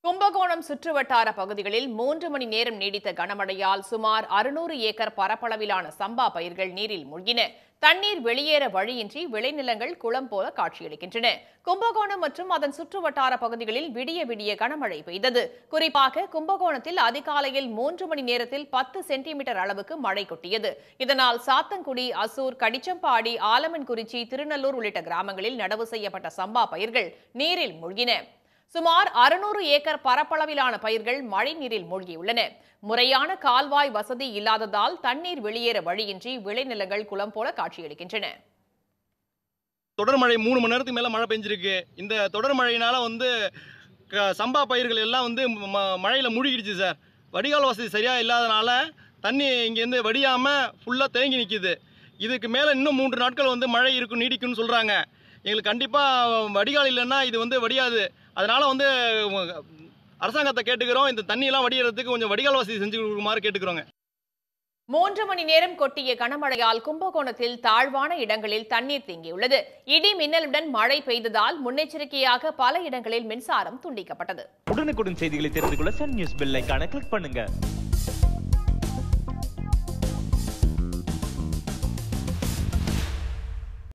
கும்பகோணம் சுற்றுவட்டார பகுதிகளில் மூன்று மணி நேரம் நீடித்த கனமழையால் சுமார் அறுநூறு ஏக்கர் பரப்பளவிலான சம்பா பயிர்கள் நீரில் மூழ்கின தண்ணீர் வெளியேற வழியின்றி விளைநிலங்கள் குளம் போல காட்சியளிக்கின்றன கும்பகோணம் மற்றும் அதன் சுற்றுவட்டார பகுதிகளில் விடிய விடிய கனமழை பெய்தது குறிப்பாக கும்பகோணத்தில் அதிகாலையில் மூன்று மணி நேரத்தில் பத்து சென்டிமீட்டர் அளவுக்கு மழை கொட்டியது இதனால் சாத்தன்குடி அசூர் கடிச்சம்பாடி ஆலமன்குறிச்சி திருநல்லூர் உள்ளிட்ட கிராமங்களில் நடவு செய்யப்பட்ட சம்பா பயிர்கள் நீரில் மூழ்கின சுமார் அறுநூறு ஏக்கர் பரப்பளவிலான பயிர்கள் மழைநீரில் மூழ்கியுள்ளன முறையான கால்வாய் வசதி இல்லாததால் தண்ணீர் வெளியேற வழியின்றி விளைநிலங்கள் குளம் போல காட்சியளிக்கின்றன தொடர் மழை மூணு மணி நேரத்துக்கு மேலே மழை பெஞ்சிருக்கு இந்த தொடர் மழையினால வந்து க- சம்பா பயிர்கள் எல்லாம் வந்து ம மழையில் மூழ்கிடுச்சு சார் வடிகால் வசதி சரியாக இல்லாதனால தண்ணி இங்கேருந்து வடியாமல் ஃபுல்லாக தேங்கி நிற்கிது இதுக்கு மேலே இன்னும் மூன்று நாட்கள் வந்து மழை இருக்கும் நீடிக்கும்னு சொல்கிறாங்க எங்களுக்கு கண்டிப்பாக வடிகால் இல்லைன்னா இது வந்து வடியாது அதனால் வந்து உ- அரசாங்கத்தை கேட்டுக்கிறோம் இந்த தண்ணியெல்லாம் வடிகிறதுக்கு கொஞ்சம் வடிகால் வசதி செஞ்சு கொடுக்குமாறு கேட்டுக்கிறோங்க மூன்று மணி நேரம் கொட்டிய கனமழையால் கும்பகோணத்தில் தாழ்வான இடங்களில் தண்ணீர் தேங்கியுள்ளது இடி மின்னலுடன் மழை பெய்ததால் முன்னெச்சரிக்கையாக பல இடங்களில் மின்சாரம் துண்டிக்கப்பட்டது உடனுக்குடன் செய்திகளை தெரிந்து கொள்ள சன் நியூஸ் பெல் ஐகானை கிளிக் பண்ணுங்க